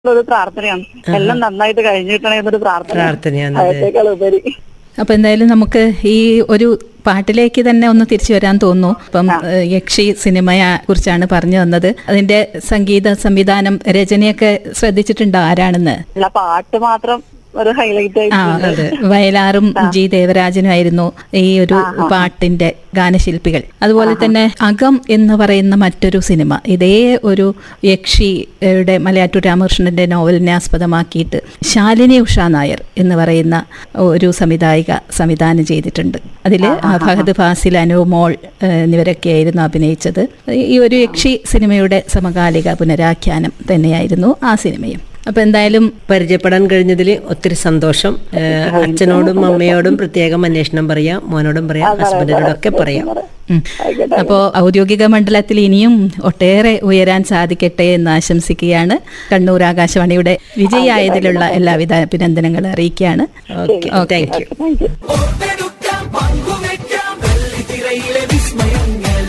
ഒരു പ്രാർത്ഥനയാണ് എല്ലാം നന്നായിട്ട് കഴിഞ്ഞു കിട്ടണേ എന്നൊരു പ്രാർത്ഥന പ്രാർത്ഥനയാണ് അതെ. അതിനേക്കാൾ ഉപരി അപ്പൊ എന്തായാലും നമുക്ക് ഈ ഒരു പാട്ടിലേക്ക് തന്നെ ഒന്ന് തിരിച്ചു വരാൻ തോന്നുന്നു ഇപ്പം ഏഹ്, യക്ഷി സിനിമയെ കുറിച്ചാണ് പറഞ്ഞു വന്നത് അതിന്റെ സംഗീത സംവിധാനം രചനയൊക്കെ ശ്രദ്ധിച്ചിട്ടുണ്ടോ ആരാണെന്ന് അല്ല പാട്ട് മാത്രം ഒരു ഹൈലൈറ്റ് ആ ആയിട്ട് വയലാറും ജി ദേവരാജനുമായിരുന്നു ഈ ഒരു പാട്ടിന്റെ ഗാനശില്പികൾ അതുപോലെ തന്നെ അകം എന്ന് പറയുന്ന മറ്റൊരു സിനിമ ഇതേ ഒരു യക്ഷിയുടെ മലയാറ്റൂർ രാമകൃഷ്ണന്റെ നോവലിനെ ആസ്പദമാക്കിയിട്ട് ശാലിനി ഉഷ നായർ എന്ന് പറയുന്ന ഒരു സംവിധായിക സംവിധാനം ചെയ്തിട്ടുണ്ട് അതിൽ ഫഹദ് ഫാസിൽ അനുമോൾ ഏഹ്, എന്നിവരൊക്കെയായിരുന്നു അഭിനയിച്ചത് ഈ ഒരു യക്ഷി സിനിമയുടെ സമകാലിക പുനരാഖ്യാനം തന്നെയായിരുന്നു ആ സിനിമയും അപ്പൊ എന്തായാലും പരിചയപ്പെടാൻ കഴിഞ്ഞതിൽ ഒത്തിരി സന്തോഷം ഏഹ് അച്ഛനോടും അമ്മയോടും പ്രത്യേകം അന്വേഷണം പറയാം മോനോടും പറയാം ഹസ്ബൻഡിനോടും ഒക്കെ പറയാം ഉം. അപ്പോ ഔദ്യോഗിക മണ്ഡലത്തിൽ ഇനിയും ഒട്ടേറെ ഉയരാൻ സാധിക്കട്ടെ എന്ന് ആശംസിക്കുകയാണ് കണ്ണൂർ ആകാശവാണിയുടെ വിജയായതിലുള്ള എല്ലാവിധ അഭിനന്ദനങ്ങളും അറിയിക്കുകയാണ് okay thank you thank you ഓർത്തെടുക്കാം പങ്കുവെക്കാം വെള്ളിത്തിരയിലെ വിസ്മയങ്ങൾ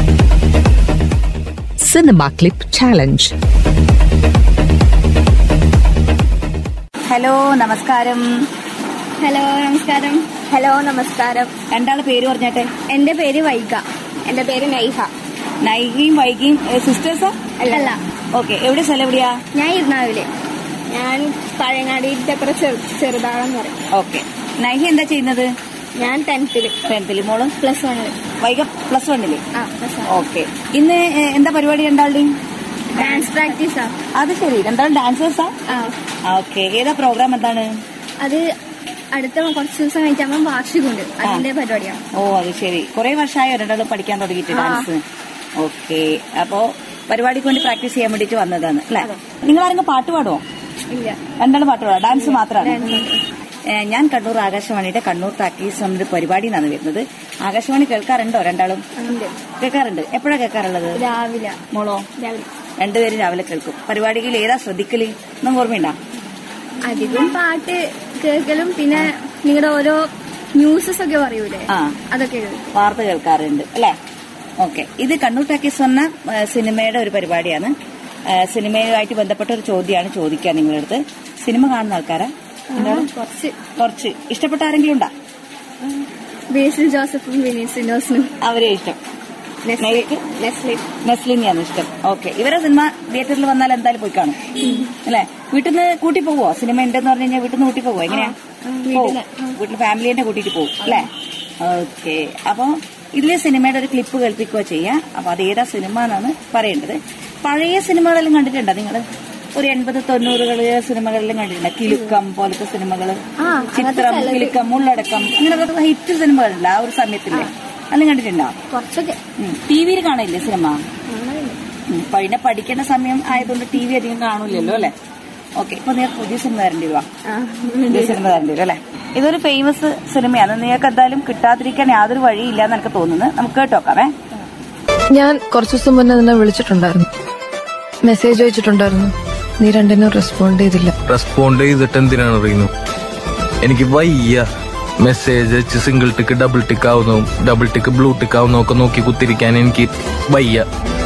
Cinema Clip Challenge. ഹലോ നമസ്കാരം ഹലോ നമസ്കാരം ഹലോ നമസ്കാരം രണ്ടാളെ പേര് പറഞ്ഞാട്ടെ എന്റെ പേര് വൈഗ എന്റെ പേര് നൈഹ നൈകയും വൈകിയും സിസ്റ്റേഴ്സാ അല്ല ഓക്കെ എവിടെ സ്ഥലം എവിടെയാ ഞാൻ ഇരുന്നാവിലെ ഞാൻ പഴയങ്ങാടിയിലത്തെ ചെറുതാഴം പറയും ഓക്കെ നൈഹ എന്താ ചെയ്യുന്നത് ഞാൻ ടെൻത്തില് ടെൻത്തിൽ മോളും പ്ലസ് വണ്ണില് വൈക പ്ലസ് വണ്ണില് ആ പ്ലസ് വൺ ഓക്കെ ഇന്ന് ഏ, എന്താ പരിപാടി രണ്ടാളുടെയും ഡാൻസ് പ്രാക്ടീസാ അത് ശരി രണ്ടാളും ഡാൻസേഴ്സാ ആ ഓക്കെ ഏതാ പ്രോഗ്രാം എന്താണ് അത് അടുത്ത കുറച്ച് ദിവസം കഴിച്ചാകുമ്പോൾ വാർഷികമുണ്ട് അതിന്റെ പരിപാടിയാണ് ഓ അത് ശരി കുറെ വർഷമായോ രണ്ടാളും പഠിക്കാൻ തുടങ്ങിയിട്ട് ആ. ഡാൻസ് ഓക്കെ അപ്പോ പരിപാടിക്ക് വേണ്ടി പ്രാക്ടീസ് ചെയ്യാൻ വേണ്ടിട്ട് വന്നതാണ് അല്ലെ നിങ്ങൾ ആരെങ്കിലും പാട്ട് പാടുമോ ഇല്ല രണ്ടാളും പാട്ട് പാടാം ഡാൻസ് മാത്രമാണ് ഡാൻസ് ഏ, ഞാൻ കണ്ണൂർ ആകാശവാണിയുടെ കണ്ണൂർ ടാക്കീസ് എന്നൊരു പരിപാടി നിന്നാണ് വരുന്നത് ആകാശവാണി കേൾക്കാറുണ്ടോ രണ്ടാളും ഉണ്ട് കേൾക്കാറുണ്ട് എപ്പോഴാണ് കേൾക്കാറുള്ളത് രാവിലെ മോളോ രാവിലെ രണ്ടുപേരും രാവിലെ കേൾക്കും പരിപാടിയിൽ ഏതാ ശ്രദ്ധിക്കല് ഒന്നും ഓർമ്മയുണ്ടോ അധികം പാട്ട് കേൾക്കലും പിന്നെ നിങ്ങളുടെ ഓരോ ന്യൂസസ് ഒക്കെ പറയൂലേ ആ അതൊക്കെ എഴുതും വാർത്ത കേൾക്കാറുണ്ട് അല്ലേ ഓക്കെ ഇത് കണ്ണൂർ ടാക്കീസ് എന്ന ഏ, സിനിമയുടെ ഒരു പരിപാടിയാണ് ഏ, സിനിമയുമായിട്ട് ബന്ധപ്പെട്ട ഒരു ചോദ്യമാണ് ചോദിക്കുക നിങ്ങളുടെ അടുത്ത് സിനിമ കാണുന്ന ആൾക്കാരാ എന്താണ് കുറച്ച് കുറച്ച് ഇഷ്ടപ്പെട്ട ആരെങ്കിലും ഉണ്ടോ ബേസിൽ ജോസഫും വിനീത് സിനോസിനും അവരെ ഇഷ്ടം നെയ്ക്ക് നെസ്ലി നെസ്ലിനെയാണ് ഇഷ്ടം ഓക്കെ ഇവരെ സിനിമ തിയേറ്ററിൽ വന്നാൽ എന്തായാലും പോയി കാണും അല്ലെ വീട്ടിൽ നിന്ന് കൂട്ടി പോവോ സിനിമ ഉണ്ടെന്ന് പറഞ്ഞു കഴിഞ്ഞാൽ വീട്ടിൽ നിന്ന് കൂട്ടി പോവോ എങ്ങനെയാ പോവും. വീട്ടിൽ ഫാമിലിനെ കൂട്ടിയിട്ട് പോകും അല്ലെ ഓക്കെ അപ്പൊ ഇതിലെ സിനിമയുടെ ഒരു ക്ലിപ്പ് കേൾപ്പിക്കുകയോ ചെയ്യാം അപ്പൊ അത് ഏതാ സിനിമ എന്നാണ് പറയേണ്ടത് പഴയ സിനിമകളെല്ലാം കണ്ടിട്ടുണ്ടോ നിങ്ങള് ഒരു എൺപത് തൊണ്ണൂറുകളിലെ സിനിമകളിലും കണ്ടിട്ടുണ്ടോ കിലുക്കം പോലത്തെ സിനിമകള് ആ, ചിത്രം അതൊക്കെ കിലുക്കം ഉള്ളടക്കം അങ്ങനത്തെ ഹിറ്റ് സിനിമകളില്ല ആ ഒരു സമയത്തില്ലേ അതെല്ലാം കണ്ടിട്ടുണ്ടോ കുറച്ചൊക്കെ ടി വിയിൽ കാണില്ലേ സിനിമ കാണാറുണ്ട്. ഉം. പിന്നെ പഠിക്കേണ്ട സമയം ആയതുകൊണ്ട് ടി വി അധികം കാണൂലല്ലോ അല്ലെ ഓക്കെ ഇപ്പൊ നിങ്ങൾക്ക് പുതിയ സിനിമ തരേണ്ടി വരുവാ ആ. പുതിയ സിനിമ തരേണ്ടി വരും അല്ലെ ഇതൊരു ഫേമസ് സിനിമയാണ് നിങ്ങൾക്ക് എന്തായാലും കിട്ടാതിരിക്കാൻ യാതൊരു വഴിയില്ല എന്ന് എനിക്ക് തോന്നുന്നു നമുക്ക് കേട്ടോക്കാമേ ഞാൻ കുറച്ചു ദിവസം മുന്നേ നിന്നെ വിളിച്ചിട്ടുണ്ടായിരുന്നു മെസ്സേജ് അയച്ചിട്ടുണ്ടായിരുന്നു നീ രണ്ടിനും റെസ്പോണ്ട് ചെയ്തില്ല റെസ്പോണ്ട് ചെയ്തിട്ട് എന്തിനാണ് അറിയുന്നു എനിക്ക് വയ്യ മെസ്സേജ് അയച്ച് സിംഗിൾ ടിക്ക് ഡബിൾ ടിക്ക് ആവുന്നതും ഡബിൾ ടിക്ക് ബ്ലൂ ടിക്ക് ആവുന്നതും ഒക്കെ നോക്കി കുത്തിരിക്കാൻ എനിക്ക് വയ്യ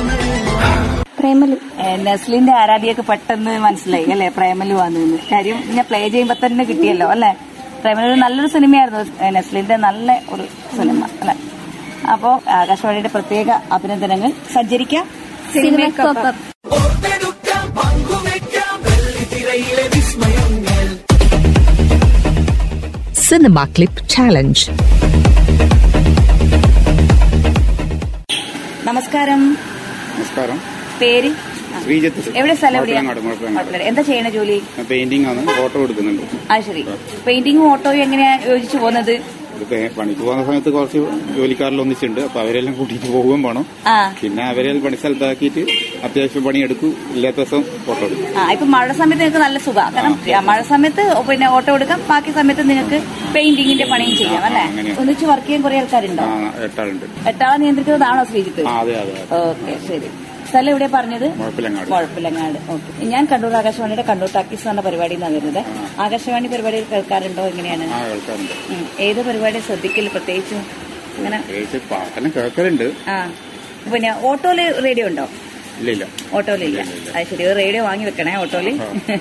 പ്രേമലു ഏ, നസ്ലിന്റെ ആരാധിയൊക്കെ പെട്ടെന്ന് മനസ്സിലായി അല്ലെ പ്രേമലു വന്നു കാര്യം ഞാൻ പ്ലേ ചെയ്യുമ്പോ തന്നെ കിട്ടിയല്ലോ അല്ലെ പ്രേമലു ഒരു നല്ലൊരു സിനിമയായിരുന്നു ഏ, നസ്ലിന്റെ നല്ല ഒരു സിനിമ അല്ലെ അപ്പോ ആകാശവാണിയുടെ പ്രത്യേക അഭിനന്ദനങ്ങൾ സഞ്ചരിക്കാം സിനിമയ്ക്കൊപ്പം ഓർത്തെടുക്കാം പങ്കുവെക്കാം വെള്ളിത്തിരയിലെ വിസ്മയങ്ങൾ Cinema Clip Challenge. നമസ്കാരം നമസ്കാരം പേര് ശ്രീജിത്ത് എവിടെ സ്ഥലം എവിടെയാ മുഴപ്പിലങ്ങാട്, മുഴപ്പിലങ്ങാട്. മുഴപ്പിലങ്ങാട്. എന്താ ചെയ്യണ ജോലി പെയിന്റിംഗ് ആണ് ഫോട്ടോ എടുക്കുന്നുണ്ട് ആ ശരി പെയിന്റിങ്ങും ഓട്ടോയും എങ്ങനെയാ യോജിച്ചു പോകുന്നത് ഇത് പേ- പണിക്ക് പോകുന്ന സമയത്ത് കുറച്ച് ജോലിക്കാരെല്ലാം ഒന്നിച്ചുണ്ട് അപ്പൊ അവരെല്ലാം കൂട്ടിയിട്ട് പോവുകയും വേണം ആ പിന്നെ അവരെ പണി സ്ഥലത്താക്കിയിട്ട് അത്യാവശ്യം പണിയെടുക്കും ഇല്ലാത്ത ദിവസം ഫോട്ടോ എടുക്കും ആ ഇപ്പൊ മഴ സമയത്ത് നിങ്ങൾക്ക് നല്ല സുഖമാണ് കാരണം ആ, മഴ സമയത്ത് പിന്നെ ഓട്ടോ എടുക്കാം ബാക്കി സമയത്ത് നിങ്ങൾക്ക് പെയിന്റിങ്ങിന്റെ പണിയും ചെയ്യാം അല്ലെ അങ്ങനെ. ഒന്നിച്ച് വർക്ക് ചെയ്യാൻ കുറെ ആൾക്കാരുണ്ടോ ആ എട്ടാളുണ്ട് എട്ടാളെ നിയന്ത്രിക്കുന്നതാണോ ശ്രീജിത്ത് ആ അതെ അതെ അതെ ഓക്കെ ശരി സ്ഥലം എവിടെയാ പറഞ്ഞത് മുഴപ്പിലങ്ങാട് കുഴപ്പമില്ലങ്ങാട് ഓക്കെ ഞാൻ കണ്ണൂർ ആകാശവാണിയുടെ കണ്ണൂർ ടാക്കീസ് എന്ന പരിപാടി നിന്നാണ് വരുന്നത് ആകാശവാണി പരിപാടി കേൾക്കാറുണ്ടോ എങ്ങനെയാണ് ആ കേൾക്കാറുണ്ട് ഉം. ഏത് പരിപാടി ശ്രദ്ധിക്കൽ പ്രത്യേകിച്ചും അങ്ങനെ പ്രത്യേകിച്ച് പാട്ടെല്ലാം കേൾക്കലുണ്ട് ആ പിന്നെ ഓട്ടോയില് റേഡിയോ ഉണ്ടോ ഇല്ല ഇല്ല ഓട്ടോയിലില്ല അത് ശരി ഒരു റേഡിയോ വാങ്ങി വെക്കണേ ഓട്ടോയില്